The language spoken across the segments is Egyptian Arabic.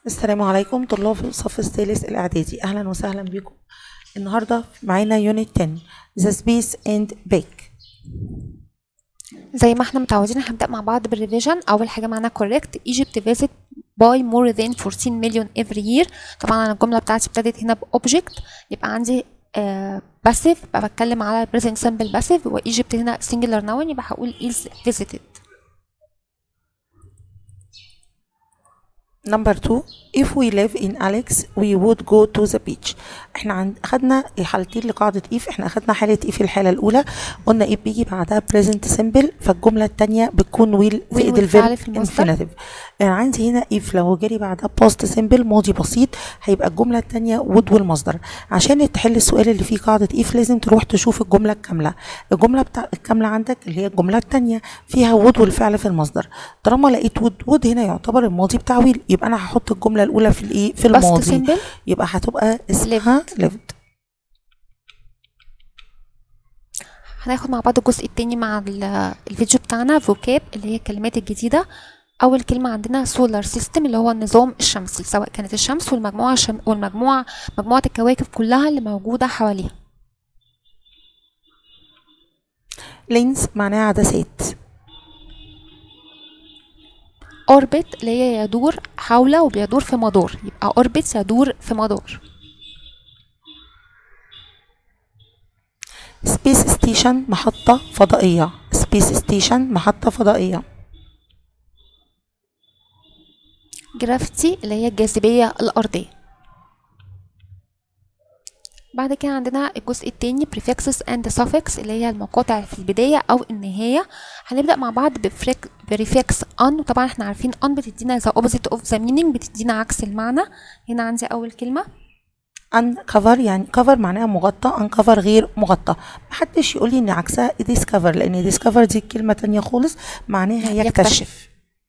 السلام عليكم طلاب الصف الثالث الإعدادي أهلا وسهلا بكم النهاردة معانا يونت 10 The Space and Bake زي ما احنا متعودين هنبدأ مع بعض بالريفيجن أول حاجة معانا correct Egypt visit by more than 14 million every year طبعا أنا الجملة بتاعتي ابتدت هنا بأوبجكت يبقى عندي باسيف بقى بتكلم على present simple passive وإيجيبت هنا singular noun يبقى هقول is visited Number two If we live in Alex we would go to the beach احنا عند خدنا حالتين لقاعدة if احنا اخدنا حالة if في الحالة الأولى قلنا if بيجي بعدها present simple فالجملة التانية بتكون will will زائد والفعل الفيرب في المصدر. infinitive يعني عندي هنا if لو جري بعدها past simple ماضي بسيط هيبقى الجملة التانية would والمصدر عشان تحل السؤال اللي فيه قاعدة if لازم تروح تشوف الجملة الكاملة الجملة بتاع الكاملة عندك اللي هي الجملة التانية فيها would والفعل في المصدر طالما لقيت would would هنا يعتبر الماضي بتاع will يبقى انا هحط الجملة الأولى في الايه في past الماضي simple يبقى هتبقى اسمها lived هناخد مع بعض الجزء التاني مع ال- الفيديو بتاعنا فوكاب اللي هي الكلمات الجديدة أول كلمة عندنا سولار سيستم اللي هو النظام الشمسي سواء كانت الشمس والمجموعة الشم... والمجموعة مجموعة الكواكب كلها اللي موجودة حواليها لينز معناها عدسات اوربت اللي هي يدور حول وبيدور في مدار يبقى اوربت يدور في مدار سبيس ستيشن محطة فضائية سبيس ستيشن محطة فضائية جرافيتي اللي هي الجاذبية الأرضية بعد كده عندنا الجزء التاني prefixes and suffix اللي هي المقاطع في البداية أو النهاية هنبدأ مع بعض بفريك prefix on وطبعا احنا عارفين on بتدينا the opposite of the meaning بتدينا عكس المعنى هنا عندي أول كلمة ان كفر يعني كفر معناها مغطى ان كفر غير مغطى محدش يقول لي ان عكسها ديسكفر لان ديسكفر دي كلمة تانية خالص معناها يكتشف. يكتشف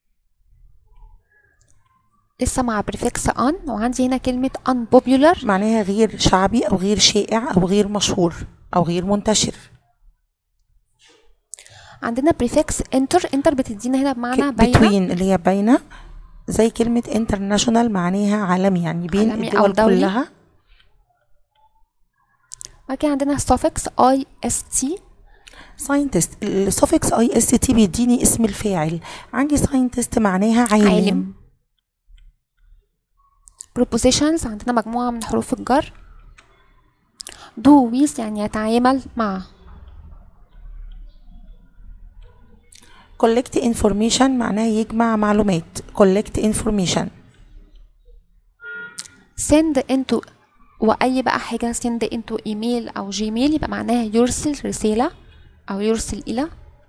لسه مع prefix on وعندي هنا كلمة unpopular معناها غير شعبي او غير شائع او غير مشهور او غير منتشر عندنا prefix enter enter بتدينا هنا بمعنى بين بتوين اللي هي باينة زي كلمة انترناشونال معناها عالمي يعني بين عالمي أو الدول دولي. كلها بعد كده عندنا suffix ist ساينتست السفكس اي اس تي بيديني اسم الفاعل عندي ساينتست معناها عالم, عالم. prepositions عندنا مجموعة من حروف الجر do with يعني يتعامل مع collect information معناها يجمع معلومات collect information send into وأي بقى حاجة send into ايميل أو جيميل يبقى معناها يرسل رسالة أو يرسل إلى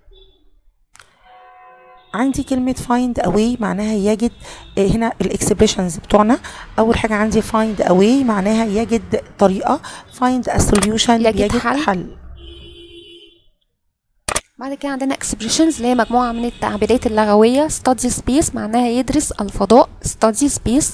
عندي كلمة find away معناها يجد آه، هنا الاكسبريشنز بتوعنا أول حاجة عندي find away معناها يجد طريقة find a solution يجد يجد حل. حل بعد كده عندنا expressions اللي هي مجموعة من التعبيرات اللغوية study space معناها يدرس الفضاء study space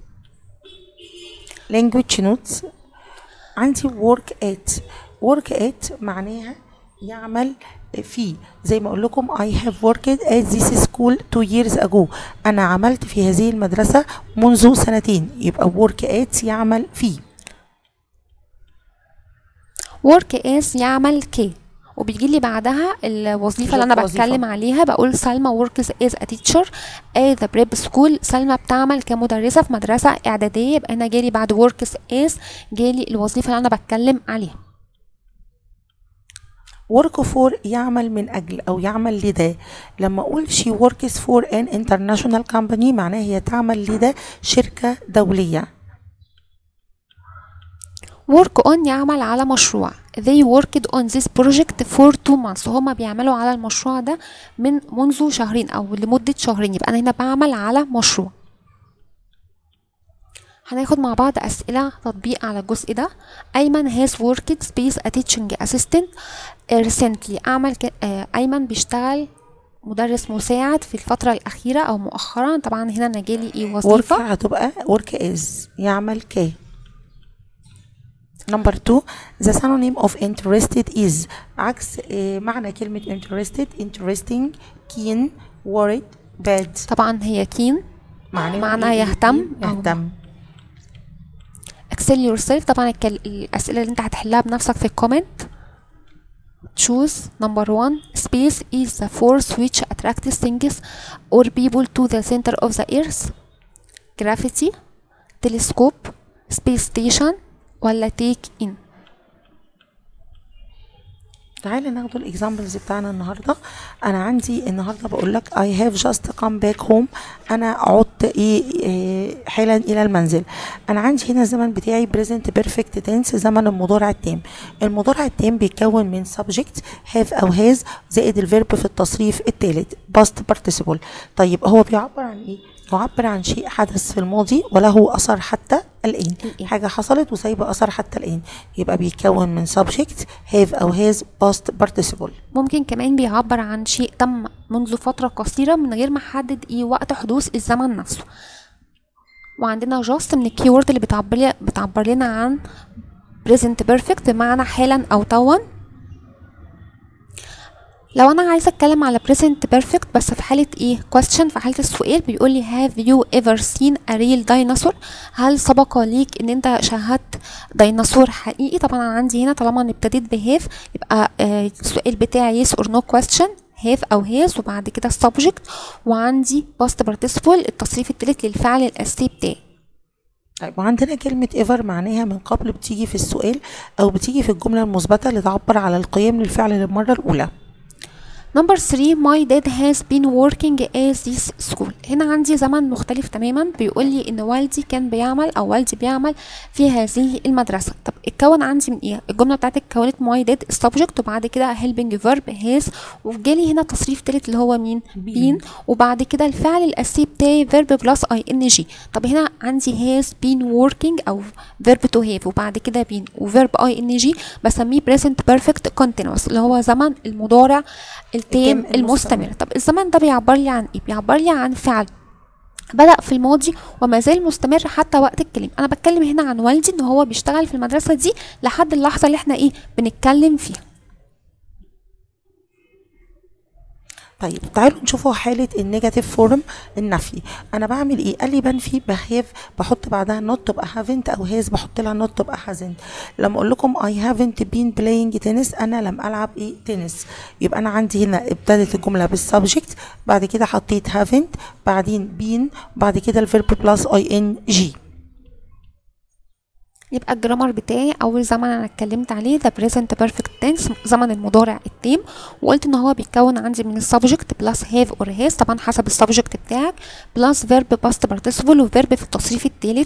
language notes عندي work at work at معناها يعمل فيه زي ما اقول لكم I have worked at this school two years ago انا عملت في هذه المدرسة منذ سنتين يبقى work at يعمل فيه work as يعمل كي وبيجي لي بعدها الوظيفة اللي أنا وظيفة. بتكلم عليها بقول سلمى works as a teacher at the prep school سلمى بتعمل كمدرسة في مدرسة إعدادية يبقى أنا جالي بعد works as جالي الوظيفة اللي أنا بتكلم عليها work for يعمل من أجل أو يعمل لده لما أقول she works for an international company معناها هي تعمل لده شركة دولية work on يعمل على مشروع they worked on this project for two months هما بيعملوا على المشروع ده من منذ شهرين أو لمدة شهرين يبقى أنا هنا بعمل على مشروع هناخد مع بعض أسئلة تطبيق على الجزء ده أيمن has worked space a teaching assistant recently أعمل ك... آه، أيمن بيشتغل مدرس مساعد في الفترة الأخيرة أو مؤخرا طبعا هنا أنا جالي إيه work وظيفة هتبقى work is يعمل ك نمبر 2 the synonym of interested is عكس آه، معنى كلمة interested interesting keen worried bad طبعا هي keen معنى يهتم أو- يهتم excel yourself طبعا الكل- الأسئلة اللي انت هتحلها بنفسك في الكومنت choose number one space is the force which attracts things or people to the center of the earth gravity telescope space station ولا take in تعالى ناخد الاكزامبلز بتاعنا النهارده انا عندي النهارده بقول لك I have just come back home انا عدت ايه, إيه حالا الى المنزل انا عندي هنا الزمن بتاعي present perfect tense زمن المضارع التام المضارع التام بيتكون من subject have او has زائد الفيرب في التصريف الثالث past participle طيب هو بيعبر عن ايه يعبر عن شيء حدث في الماضي وله اثر حتى الان الآن. حاجه حصلت وسايبه اثر حتى الان يبقى بيتكون من subject have او has past participle ممكن كمان بيعبر عن شيء تم منذ فترة قصيرة من غير ما احدد ايه وقت حدوث الزمن نفسه وعندنا just من الكيورد اللي بتعبر لي بتعبر لنا عن present perfect بمعنى حالا او توا لو انا عايزه اتكلم على present perfect بس في حاله ايه question في حاله السؤال بيقول لي have you ever seen a real dinosaur هل سبق ليك ان انت شاهدت ديناصور حقيقي طبعا انا عندي هنا طالما اني ابتديت بهاف يبقى آه السؤال بتاعي yes or no question have او has وبعد كده subject وعندي past participle التصريف التالت للفعل الاساسي بتاعي طيب وعندنا كلمة ever معناها من قبل بتيجي في السؤال أو بتيجي في الجملة المثبتة اللي تعبر على القيام للفعل للمرة الأولى نمبر 3 my dad has been working at this school هنا عندي زمن مختلف تماما بيقول لي ان والدي كان بيعمل او والدي بيعمل في هذه المدرسة طب اتكون عندي من ايه الجملة بتاعتي اتكونت my dad السبجكت وبعد كده helping verb has وجالي هنا تصريف تالت اللي هو مين been وبعد كده الفعل الاساسي بتاعي verb plus ing طب هنا عندي has been working او verb to have وبعد كده been وverb ing بسميه present perfect continuous اللي هو زمن المضارع التام التام المستمر المستمر. طب الزمن ده بيعبر لي عن ايه بيعبر لي عن فعل بدأ في الماضي وما زال مستمر حتى وقت الكلام انا بتكلم هنا عن والدي ان هو بيشتغل في المدرسة دي لحد اللحظة اللي احنا ايه بنتكلم فيها طيب تعالوا نشوفوا حالة النيجاتيف فورم النفي أنا بعمل إيه؟ قال لي بنفي بهاف بحط بعدها نوت تبقى هافنت أو هاز بحط لها نوت تبقى هازنت لما أقول لكم I haven't been playing tennis أنا لم ألعب إيه تنس يبقى أنا عندي هنا ابتدت الجملة بالسبجكت بعد كده حطيت haven't بعدين been بعد كده الفيرب بلس اي ان جي يبقى الجرامر بتاعي اول زمن انا اتكلمت عليه ده present perfect tense زمن المضارع التام وقلت ان هو بيتكون عندي من السبجكت بلس have or has طبعا حسب السبجكت بتاعك بلس verb past participle وفيرب في التصريف الثالث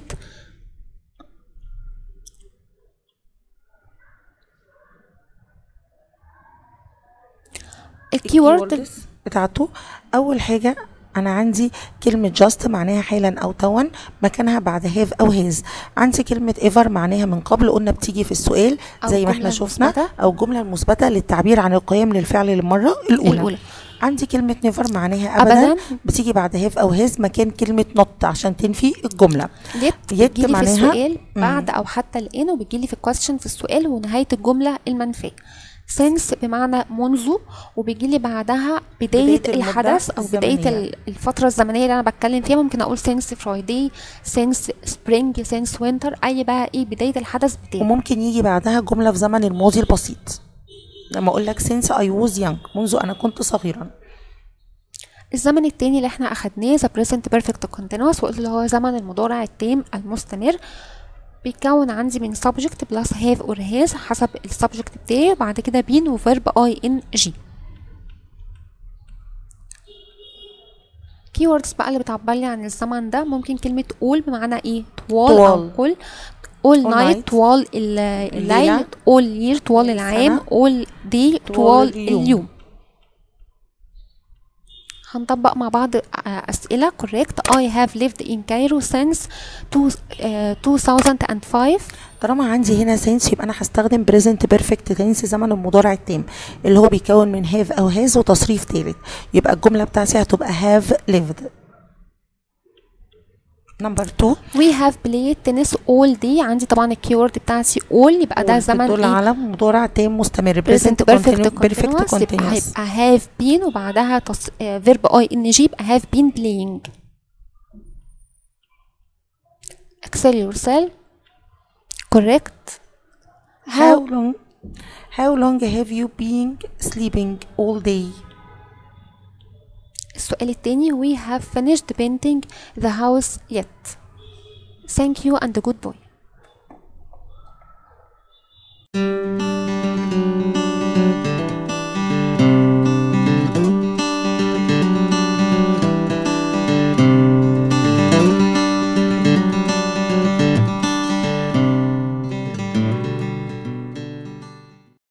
الكيورد بتاعته اول حاجه انا عندي كلمة just معناها حالا أو توا مكانها بعد have أو has عندي كلمة ever معناها من قبل قلنا بتيجي في السؤال أو زي ما الجملة احنا شفنا المثبتة. أو الجملة المثبتة للتعبير عن القيام للفعل للمرة الأولى, الأولى. عندي كلمة never معناها أبدا, أبداً. بتيجي بعد have أو has مكان كلمة not عشان تنفي الجملة يت يت بتجيلي في معناها- السؤال مم. بعد او حتى الان وبتجيلي في الكويستشن في السؤال ونهايه الجمله المنفيه since بمعنى منذ وبيجيلي بعدها بداية, بداية المدة الحدث أو بداية الزمنية. ال- الفترة الزمنية اللي أنا بتكلم فيها ممكن أقول since Friday since spring since winter أي بقى إيه بداية الحدث بتاعي وممكن يجي بعدها جملة في زمن الماضي البسيط لما أقول لك since I was young منذ أنا كنت صغيرا الزمن التاني اللي احنا أخدناه the present perfect continuous وقلت اللي هو زمن المضارع التام المستمر بيتكون عندي من subject plus have or has حسب السبجكت بتاعي وبعد كده been وفيرب ing keywords بقى اللي بتعبر لي عن الزمن ده ممكن كلمة all بمعنى ايه طوال أو طوال. كل all All night night. طوال ال- الليل الليلة. all year طوال العام all day طوال اليوم. اليوم هنطبق مع بعض آه، أسئلة correct I have lived in Cairo since two, آه، 2005 طالما عندي هنا since يبقى انا هستخدم present perfect tense زمن المضارع التام اللي هو بيكون من have او has وتصريف ثالث يبقى الجمله بتاعتي هتبقى have lived نمبر 2 we have played tennis all day عندي طبعا الكيورد بتاعتي all يبقى ده زمن بتدل ايه على مضارع تام مستمر present perfect continu- perfect continuous يبقى continuous هيبقى have been وبعدها تص... آه، verb ing يبقى have been playing excellior cell correct How long how long have you been sleeping all day? السؤال التاني we have finished painting the house yet thank you and goodbye